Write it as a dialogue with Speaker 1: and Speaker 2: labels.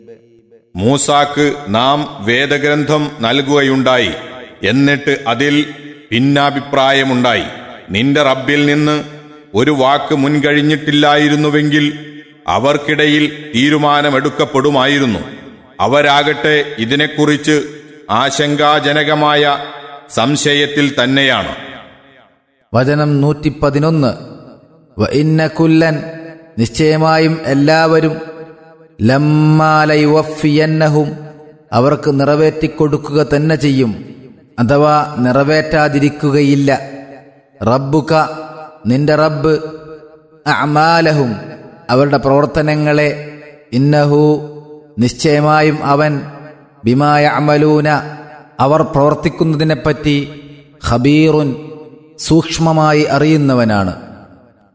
Speaker 1: മൂസാക്ക് നാം വേദഗ്രന്ഥം നൽകുകയുണ്ടായി എന്നിട്ട് അതിൽ ഭിന്നാഭിപ്രായമുണ്ടായി നിന്റെ റബ്ബിൽ നിന്ന് ഒരു വാക്ക് മുൻകഴിഞ്ഞിട്ടില്ലായിരുന്നുവെങ്കിൽ അവർക്കിടയിൽ തീരുമാനമെടുക്കപ്പെടുമായിരുന്നു അവരാകട്ടെ ഇതിനെക്കുറിച്ച് ആശങ്കാജനകമായ സംശയത്തിൽ തന്നെയാണ്
Speaker 2: വചനം നൂറ്റി പതിനൊന്ന് വ ഇന്ന കുല്ലൻ നിശ്ചയമായും എല്ലാവരും ലമ്മാലയുവഫിയന്നഹും അവർക്ക് നിറവേറ്റിക്കൊടുക്കുക തന്നെ ചെയ്യും അഥവാ നിറവേറ്റാതിരിക്കുകയില്ല റബ്ബുക നിന്റെ റബ്ബ് അമാലഹും അവരുടെ പ്രവർത്തനങ്ങളെ ഇന്നഹു നിശ്ചയമായും അവൻ ബിമായ അമലൂന അവർ പ്രവർത്തിക്കുന്നതിനെപ്പറ്റി ഖബീറുൻ സൂക്ഷ്മമായി അറിയുന്നവനാണ്